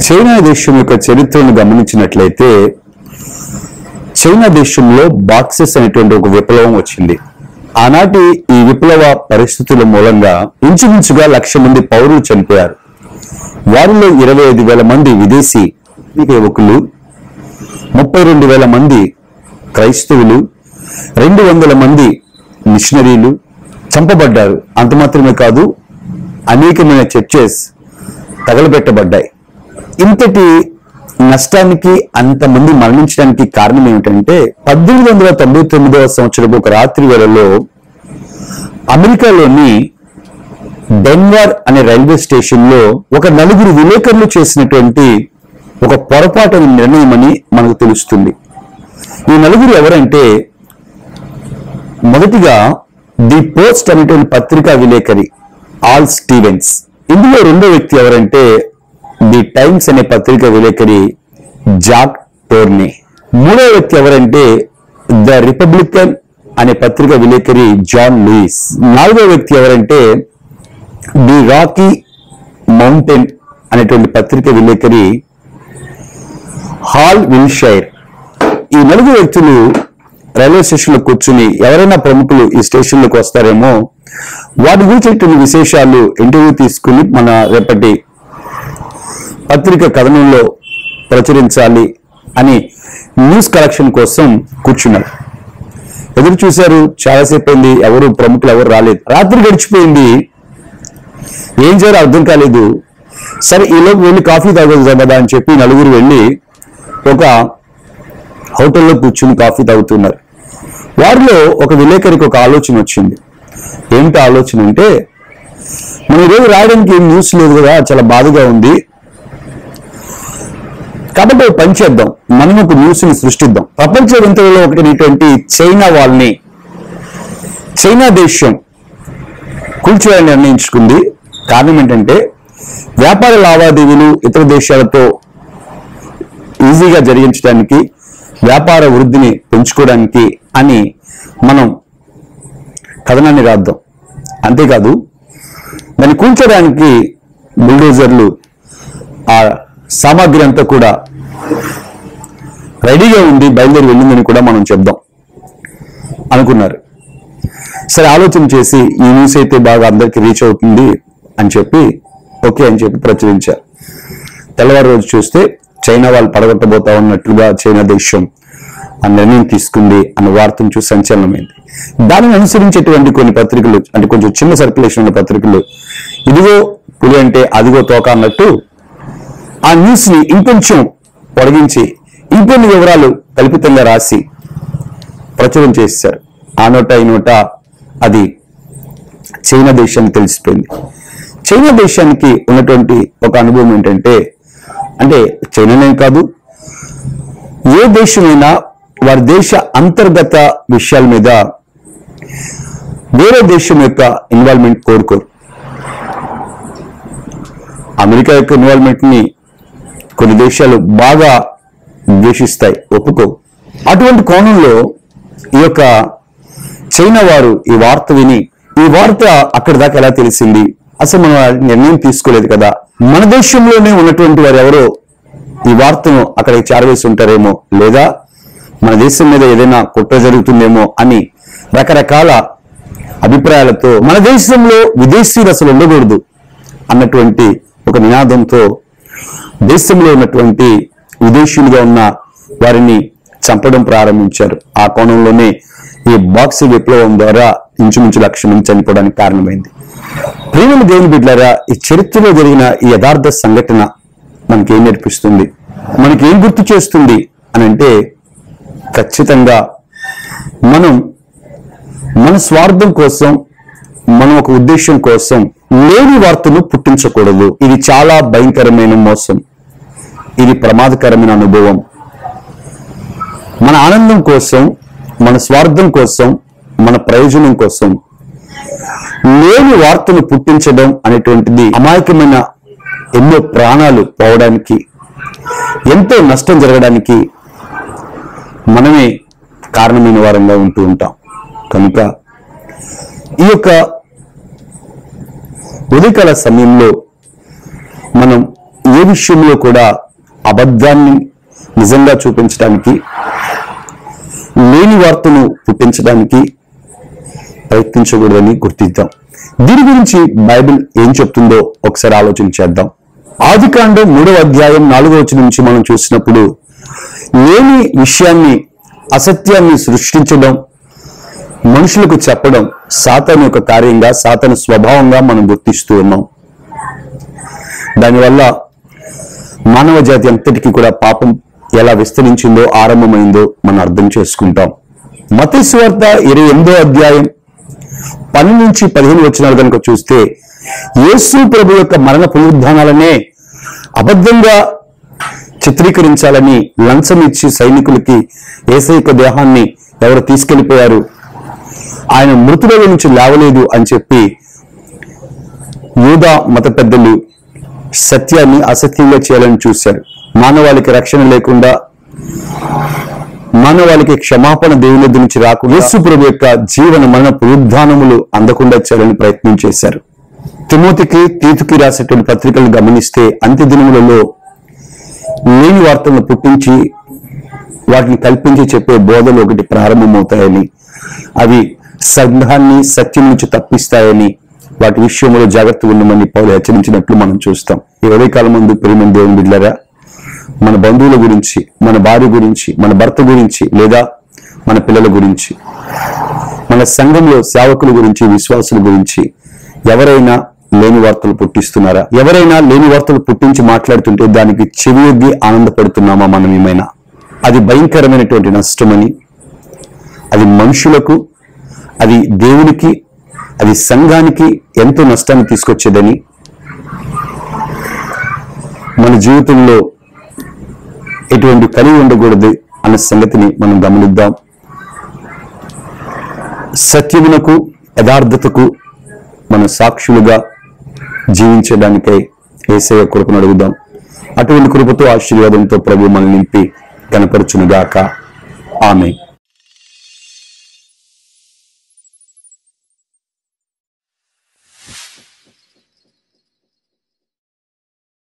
China దేశం యొక్క చరిత్రను గమనించినట్లయితే చైనా దేశంలో బాక్సెస్ అనేటువంటి ఒక విప్లవం వచ్చింది ఆనాటి ఈ విప్లవ పరిస్థితుల మూలంగా ఇంచుమించుగా లక్ష మంది పౌరులు చనిపోయారు వారిలో ఇరవై ఐదు వేల మంది విదేశీ యువకులు ముప్పై రెండు వేల మంది క్రైస్తవులు రెండు వందల మంది మిషనరీలు చంపబడ్డారు అంత మాత్రమే కాదు అనేకమైన చర్చెస్ తగలబెట్టబడ్డాయి ఇంతటి నష్టానికి అంతమంది మరణించడానికి కారణం ఏమిటంటే పద్దెనిమిది వందల తొంభై తొమ్మిదవ సంవత్సరం ఒక రాత్రి వేళలో అమెరికాలోని డెన్వర్ అనే రైల్వే స్టేషన్ లో ఒక నలుగురు విలేకరులు చేసినటువంటి ఒక పొరపాటు నిర్ణయం అని మనకు తెలుస్తుంది ఈ నలుగురు ఎవరంటే మొదటిగా ది పోస్ట్ అనేటువంటి పత్రికా విలేకరి ఆల్ స్టీవెన్స్ ఇందులో రెండో వ్యక్తి ఎవరంటే ది టైమ్స్ అనే పత్రిక విలేకరి జాక్ టోర్నీ మూడో వ్యక్తి ఎవరంటే ద రిపబ్లికన్ అనే పత్రిక విలేకరి జాన్ లూయిస్ నాలుగో వ్యక్తి ఎవరంటే ది రాకీ మౌంటైన్ అనేటువంటి పత్రిక విలేకరి హాల్ విల్షైర్ ఈ నలుగురు వ్యక్తులు రైల్వే స్టేషన్ లో కూర్చుని ఎవరైనా ప్రముఖులు ఈ స్టేషన్ లోకి వస్తారేమో వాటి గురించి విశేషాలు ఇంటర్వ్యూ తీసుకుని మన రేపటి పత్రిక కథనంలో ప్రచురించాలి అని న్యూస్ కలెక్షన్ కోసం కూర్చున్నారు ఎదురు చూశారు చాలాసేపు అయింది ఎవరు ప్రముఖులు ఎవరు రాలేదు రాత్రి గడిచిపోయింది ఏం చేయాలో అర్థం కాలేదు సరే ఈలోపు వెళ్ళి కాఫీ తాగదు కదా అని చెప్పి నలుగురు వెళ్ళి ఒక హోటల్లో కూర్చుని కాఫీ తాగుతున్నారు వారిలో ఒక విలేకరికి ఒక ఆలోచన వచ్చింది ఏమిటి ఆలోచన అంటే మనం ఈరోజు రాయడానికి ఏం న్యూస్ లేదు కదా చాలా బాధగా ఉంది కాబట్టి ఒక పని చేద్దాం మనం ఒక న్యూస్ ని సృష్టిద్దాం ప్రపంచ వింతలలో ఒకటి చైనా వాళ్ళని చైనా దేశం కూల్చివేయాలని నిర్ణయించుకుంది కారణం ఏంటంటే వ్యాపార లావాదేవీలు ఇతర దేశాలతో ఈజీగా జరిగించడానికి వ్యాపార వృద్ధిని పెంచుకోవడానికి అని మనం కథనాన్ని రాద్దాం అంతేకాదు దాన్ని కూల్చడానికి బుల్డోజర్లు ఆ సామాగ్రి అంతా కూడా రెడీగా ఉంది బయలుదేరి వెళ్ళిందని కూడా మనం చెప్దాం అనుకున్నారు సరే ఆలోచన చేసి ఈ న్యూస్ అయితే బాగా అందరికి రీచ్ అవుతుంది అని చెప్పి ఓకే అని చెప్పి ప్రచురించారు తెల్లవారు రోజు చూస్తే చైనా వాళ్ళు పడగొట్టబోతా ఉన్నట్లుగా చైనా దేశం ఆ నిర్ణయం తీసుకుంది అన్న వార్తను చూసి సంచలనమైంది దానిని అనుసరించేటువంటి కొన్ని పత్రికలు అంటే కొంచెం చిన్న సర్క్యులేషన్ ఉన్న పత్రికలు ఇదిగో పులి అంటే అదిగో తోక అన్నట్టు ఆ న్యూస్ ని ఇంకొంచెం పొడిగించి ఇంకొన్ని వివరాలు కల్పితంగా రాసి ప్రచురం చేశారు ఆ నోట ఈ నోట అది చైనా దేశానికి తెలిసిపోయింది చైనా దేశానికి ఉన్నటువంటి ఒక అనుభవం ఏంటంటే అంటే చైనానే కాదు ఏ దేశమైనా వారి దేశ అంతర్గత విషయాల మీద వేరే దేశం యొక్క ఇన్వాల్వ్మెంట్ కోరుకోరు అమెరికా యొక్క ఇన్వాల్వ్మెంట్ ని కొన్ని దేశాలు బాగా ద్వేషిస్తాయి ఒప్పుకో అటువంటి కోణంలో ఈ యొక్క చైనా వారు ఈ వార్త విని ఈ వార్త అక్కడి దాకా ఎలా తెలిసింది అసలు మనం ఆ నిర్ణయం తీసుకోలేదు కదా మన దేశంలోనే ఉన్నటువంటి వారు ఎవరో ఈ వార్తను అక్కడికి చేరవేసి ఉంటారేమో లేదా మన దేశం మీద ఏదైనా కుట్ర జరుగుతుందేమో అని రకరకాల అభిప్రాయాలతో మన దేశంలో విదేశీయులు అసలు ఉండకూడదు అన్నటువంటి ఒక నినాదంతో దేశంలో ఉన్నటువంటి విదేశీయులుగా ఉన్న వారిని చంపడం ప్రారంభించారు ఆ కోణంలోనే ఈ బాక్సీ విప్లవం ద్వారా ఇంచుమించు లక్ష మంది చనిపోవడానికి కారణమైంది ప్రేమల దేవుని బిడ్డారా ఈ చరిత్రలో జరిగిన ఈ యథార్థ సంఘటన మనకేం నేర్పిస్తుంది మనకి ఏం గుర్తు చేస్తుంది అని అంటే ఖచ్చితంగా మనం మన స్వార్థం కోసం మనం ఒక ఉద్దేశం కోసం లేని వార్తను పుట్టించకూడదు ఇది చాలా భయంకరమైన మోసం ఇది ప్రమాదకరమైన అనుభవం మన ఆనందం కోసం మన స్వార్థం కోసం మన ప్రయోజనం కోసం లేని వార్తను పుట్టించడం అనేటువంటిది అమాయకమైన ఎన్నో ప్రాణాలు పోవడానికి ఎంతో నష్టం జరగడానికి మనమే కారణమైన వారంగా ఉంటూ ఉంటాం కనుక ఈ యొక్క ఉదయకాల సమయంలో మనం ఏ విషయంలో కూడా అబద్ధాన్ని నిజంగా చూపించడానికి లేని వార్తను పుట్టించడానికి ప్రయత్నించకూడదని గుర్తిద్దాం దీని గురించి బైబిల్ ఏం చెప్తుందో ఒకసారి ఆలోచన చేద్దాం ఆది కాండం మూడవ అధ్యాయం నాలుగవ వచనం నుంచి మనం చూసినప్పుడు లేని విషయాన్ని అసత్యాన్ని సృష్టించడం మనుషులకు చెప్పడం సాతాను యొక్క కార్యంగా సాతాను స్వభావంగా మనం గుర్తిస్తూ ఉన్నాం దానివల్ల మానవ జాతి అంతటికీ కూడా పాపం ఎలా విస్తరించిందో ఆరంభమైందో మనం అర్థం చేసుకుంటాం మతేశ్వార్త ఇరవై ఎనిమిదో అధ్యాయం పన్నెండు నుంచి పదిహేను వచనాలు కనుక చూస్తే యేసు ప్రభు యొక్క మరణ పునరుద్ధానాలనే అబద్ధంగా చిత్రీకరించాలని లంచం ఇచ్చి సైనికులకి ఏసైక దేహాన్ని ఎవరు తీసుకెళ్లిపోయారు ఆయన మృతుల నుంచి లేవలేదు అని చెప్పి యూదా మత పెద్దలు సత్యాన్ని అసత్యంగా చేయాలని చూశారు మానవాళికి రక్షణ లేకుండా మానవాళికి క్షమాపణ దేవుని దగ్గర నుంచి రాకుండా యేసు ప్రభు యొక్క జీవన మరణ పునరుద్ధానములు అందకుండా చేయాలని ప్రయత్నం చేశారు తిమోతికి తీతుకి రాసేటువంటి పత్రికలు గమనిస్తే అంత్య దినములలో లేని వార్తలను పుట్టించి వాటిని కల్పించి చెప్పే బోధలు ఒకటి ప్రారంభమవుతాయని అవి సంఘాన్ని సత్యం నుంచి తప్పిస్తాయని వాటి విషయంలో జాగ్రత్తగా ఉండమని పౌలు హెచ్చరించినట్లు మనం చూస్తాం ఈ ఉదయ కాలం ముందు ప్రేమ దేవుని బిడ్డలారా మన బంధువుల గురించి మన భార్య గురించి మన భర్త గురించి లేదా మన పిల్లల గురించి మన సంఘంలో సేవకుల గురించి విశ్వాసుల గురించి ఎవరైనా లేని వార్తలు పుట్టిస్తున్నారా ఎవరైనా లేని వార్తలు పుట్టించి మాట్లాడుతుంటే దానికి చెవియొగ్గి ఆనందపడుతున్నామా మనం ఏమైనా అది భయంకరమైనటువంటి నష్టమని అది మనుషులకు అది దేవునికి అది సంఘానికి ఎంతో నష్టాన్ని తీసుకొచ్చేదని మన జీవితంలో ఎటువంటి కలిగి ఉండకూడదు అన్న సంగతిని మనం గమనిద్దాం సత్యమునకు యథార్థతకు మన సాక్షులుగా జీవించడానికై ఏసయ కృపను అడుగుదాం అటువంటి కృపతో ఆశీర్వాదంతో ప్రభు మనల్ని నింపి కనపరచునుగాక ఆమె